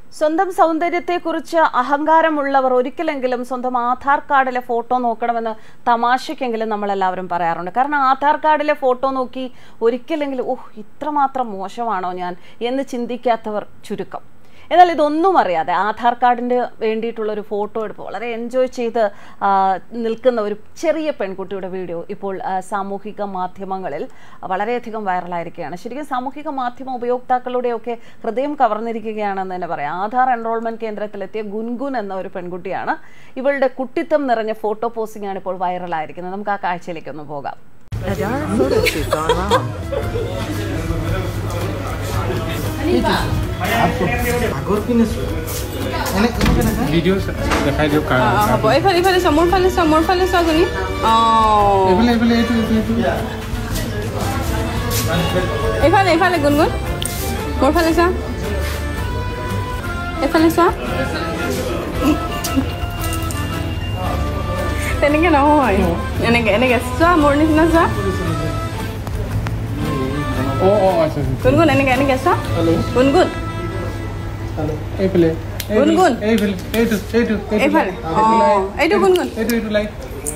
സ്വന്തം സൗന്ദര്യത്തെക്കുറിച്ച് അഹങ്കാരമുള്ളവർ ഒരിക്കലെങ്കിലും സ്വന്തം ആധാർ കാർഡിലെ ഫോട്ടോ നോക്കണമെന്ന് തമാശയ്ക്കെങ്കിലും നമ്മളെല്ലാവരും പറയാറുണ്ട് കാരണം ആധാർ കാർഡിലെ ഫോട്ടോ നോക്കി ഒരിക്കലെങ്കിലും ഓഹ് ഇത്രമാത്രം മോശമാണോ ഞാൻ എന്ന് ചിന്തിക്കാത്തവർ ചുരുക്കം എന്നാൽ ഇതൊന്നും അറിയാതെ ആധാർ കാർഡിന് വേണ്ടിയിട്ടുള്ള ഒരു ഫോട്ടോ എടുപ്പ് വളരെ എൻജോയ് ചെയ്ത് ആ, നിൽക്കുന്ന ഒരു ചെറിയ പെൺകുട്ടിയുടെ വീഡിയോ ഇപ്പോൾ ആ, സാമൂഹിക മാധ്യമങ്ങളിൽ വളരെയധികം വൈറലായിരിക്കുകയാണ് ശരിക്കും സാമൂഹിക മാധ്യമ ഉപയോക്താക്കളുടെയൊക്കെ ഹൃദയം കവർന്നിരിക്കുകയാണെന്ന് തന്നെ പറയാം ആധാർ എൻറോൾമെന്റ് കേന്ദ്രത്തിലെത്തിയ ഗുൻഗുൻ എന്ന ഒരു പെൺകുട്ടിയാണ് ഇവളുടെ കുട്ടിത്തം നിറഞ്ഞ ഫോട്ടോ പോസ്റ്റിംഗ് ആണ് ഇപ്പോൾ വൈറലായിരിക്കുന്നത് നമുക്ക് ആ കാഴ്ചയിലേക്ക് ഒന്ന് പോകാം Adara photo shoot gone wrong. আগৰ পিনে চোৱা এনে এনেকৈ নাখায় ভিডিঅ' দেখাই দিয়ক অ, অ, হ'ব এইফালে এইফালে চোৱা মোৰ ফালে চোৱা মোৰ ফালে চোৱা তুমি অঁ এইফালে এইফালে এইটো এইটো এইটো এইফালে এইফালে গুণগুণ মোৰ ফালে চোৱা এইফালে চোৱা তেনেকে নহয় এনেকে এনেকে চোৱা মোৰ নিচিনা চোৱা অঁ অঁ আচ্ছা আচ্ছা গুণগুণ এনেকে এনেকে চোৱা গুণগুণ এইফালে গুণগুণ। এইফালে এইটো এইটো এইটো এইফালে এইটো অঁ লাইট। এইটো গুণগুণ এইটো এইটো লাইট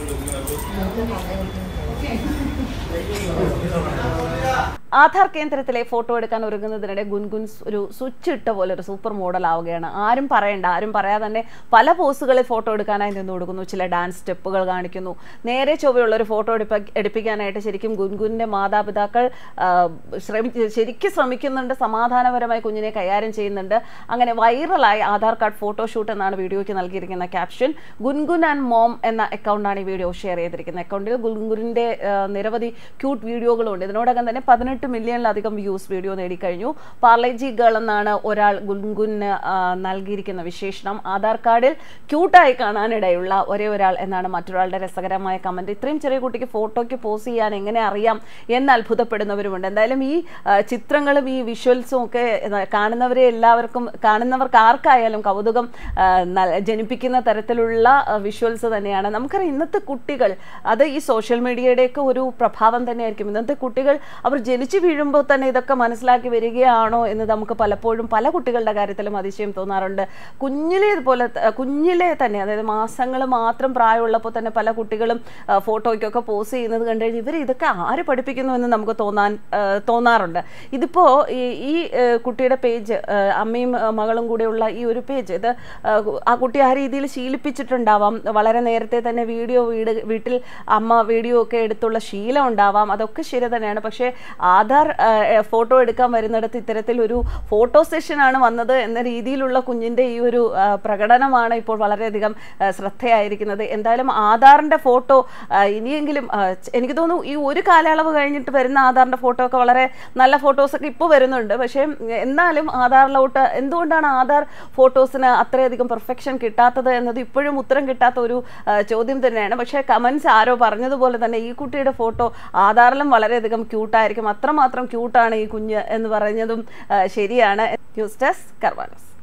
ആധാർ കേന്ദ്രത്തിലെ ഫോട്ടോ എടുക്കാൻ ഒരുങ്ങുന്നതിനിടെ ഗുൻഗുൻ സ് ഒരു സ്വിച്ച് ഇട്ട പോലെ ഒരു സൂപ്പർ മോഡൽ ആവുകയാണ് ആരും പറയണ്ട ആരും പറയാതെ തന്നെ പല പോസുകളിൽ ഫോട്ടോ എടുക്കാനായി നിന്ന് കൊടുക്കുന്നു ചില ഡാൻസ് സ്റ്റെപ്പുകൾ കാണിക്കുന്നു നേരെ ചൊവ്വയുള്ള ഒരു ഫോട്ടോ എടുപ്പ എടുപ്പിക്കാനായിട്ട് ശരിക്കും ഗുൻഗുനിന്റെ മാതാപിതാക്കൾ ആ, ശ്രമി ശരിക്കും ശ്രമിക്കുന്നുണ്ട് സമാധാനപരമായി കുഞ്ഞിനെ കൈകാര്യം ചെയ്യുന്നുണ്ട് അങ്ങനെ വൈറലായി ആധാർ കാർഡ് ഫോട്ടോഷൂട്ട് എന്നാണ് വീഡിയോയ്ക്ക് നൽകിയിരിക്കുന്ന ക്യാപ്ഷൻ ഗുൻഗുൻ ആൻഡ് മോം എന്ന അക്കൗണ്ടാണ് ഈ വീഡിയോ ഷെയർ ചെയ്തിരിക്കുന്നത് അക്കൗണ്ടിൽ ഗുൻഗുനിന്റെ ആ, നിരവധി ക്യൂട്ട് വീഡിയോകളുണ്ട് ഇതിനോടകം തന്നെ പതിനെട്ട് മില്യണിലധികം വ്യൂസ് വീഡിയോ നേടിക്കഴിഞ്ഞു പാർലേജി ഗേൾ എന്നാണ് ഒരാൾ ഗുൻഗുന് ആ, നൽകിയിരിക്കുന്ന വിശേഷണം ആധാർ കാർഡിൽ ക്യൂട്ടായി കാണാനിടയുള്ള ഒരേ ഒരാൾ എന്നാണ് മറ്റൊരാളുടെ രസകരമായ കമന്റ് ഇത്രയും ചെറിയ കുട്ടിക്ക് ഫോട്ടോയ്ക്ക് പോസ് ചെയ്യാൻ എങ്ങനെ അറിയാം എന്ന് അത്ഭുതപ്പെടുന്നവരുമുണ്ട് എന്തായാലും ഈ ആ, ചിത്രങ്ങളും ഈ വിഷ്വൽസും ഒക്കെ ആ, കാണുന്നവരെ എല്ലാവർക്കും കാണുന്നവർക്ക് ആർക്കായാലും കൗതുകം ആ, നൽ- ജനിപ്പിക്കുന്ന തരത്തിലുള്ള വിഷ്വൽസ് തന്നെയാണ് നമുക്കറിയാം ഇന്നത്തെ കുട്ടികൾ അത് ഈ സോഷ്യൽ മീഡിയയുടെയൊക്കെ ഒരു പ്രഭാവം തന്നെയായിരിക്കും ഇന്നത്തെ കുട്ടികൾ അവർ ജനിച്ചു വീഴുമ്പോൾ തന്നെ ഇതൊക്കെ മനസ്സിലാക്കി വരികയാണോ എന്ന് നമുക്ക് പലപ്പോഴും പല കുട്ടികളുടെ കാര്യത്തിലും അതിശയം തോന്നാറുണ്ട് കുഞ്ഞിലെ ഇതുപോലെ ത- കുഞ്ഞിലെ തന്നെ അതായത് മാസങ്ങൾ മാത്രം പ്രായമുള്ളപ്പോൾ തന്നെ പല കുട്ടികളും ആ, ഫോട്ടോയ്ക്കൊക്കെ പോസ് ചെയ്യുന്നത് കണ്ടു കഴിഞ്ഞാൽ ഇവർ ഇതൊക്കെ ആര് പഠിപ്പിക്കുന്നു എന്ന് നമുക്ക് തോന്നാൻ ആ, തോന്നാറുണ്ട് ഇതിപ്പോ ഈ ഈ ആ, കുട്ടിയുടെ പേജ് അമ്മയും ആ, മകളും കൂടെയുള്ള ഈ ഒരു പേജ് ഇത് ആ, ആ കുട്ടി ആ രീതിയിൽ ശീലിപ്പിച്ചിട്ടുണ്ടാവാം വളരെ നേരത്തെ തന്നെ വീഡിയോ വീട് വീട്ടിൽ അമ്മ വീഡിയോ ഒക്കെ എടുത്തുള്ള ശീലം ഉണ്ടാവാം അതൊക്കെ ശരി തന്നെയാണ് പക്ഷേ ആധാർ ആ, ഫോട്ടോ എടുക്കാൻ വരുന്നിടത്ത് ഇത്തരത്തിൽ ഒരു ഫോട്ടോ സെഷനാണ് വന്നത് എന്ന രീതിയിലുള്ള കുഞ്ഞിന്റെ ഈ ഒരു ആ, പ്രകടനമാണ് ഇപ്പോൾ വളരെയധികം ആ, ശ്രദ്ധയായിരിക്കുന്നത് എന്തായാലും ആധാറിന്റെ ഫോട്ടോ ആ, ഇനിയെങ്കിലും ആ, ച- എനിക്ക് തോന്നുന്നു ഈ ഒരു കാലയളവ് കഴിഞ്ഞിട്ട് വരുന്ന ആധാറിന്റെ ഫോട്ടോ ഒക്കെ വളരെ നല്ല ഫോട്ടോസ് ഒക്കെ ഇപ്പോൾ വരുന്നുണ്ട് പക്ഷേ ഉം, എന്നാലും ആധാറിലോട്ട് എന്തുകൊണ്ടാണ് ആധാർ ഫോട്ടോസിന് അത്രയധികം പെർഫെക്ഷൻ കിട്ടാത്തത് എന്നത് ഇപ്പോഴും ഉത്തരം കിട്ടാത്ത ഒരു ആ, ചോദ്യം തന്നെയാണ് പക്ഷേ കമൻസ് ആരോ പറഞ്ഞതുപോലെ തന്നെ ഈ കുട്ടിയുടെ ഫോട്ടോ ആധാറിലും വളരെയധികം ക്യൂട്ടായിരിക്കും അത്രമാത്രം ക്യൂട്ടാണ് ഈ കുഞ്ഞ് എന്ന് പറഞ്ഞതും ആ, ശരിയാണ് ന്യൂസ് ഡെസ്ക് കർവാനോസ്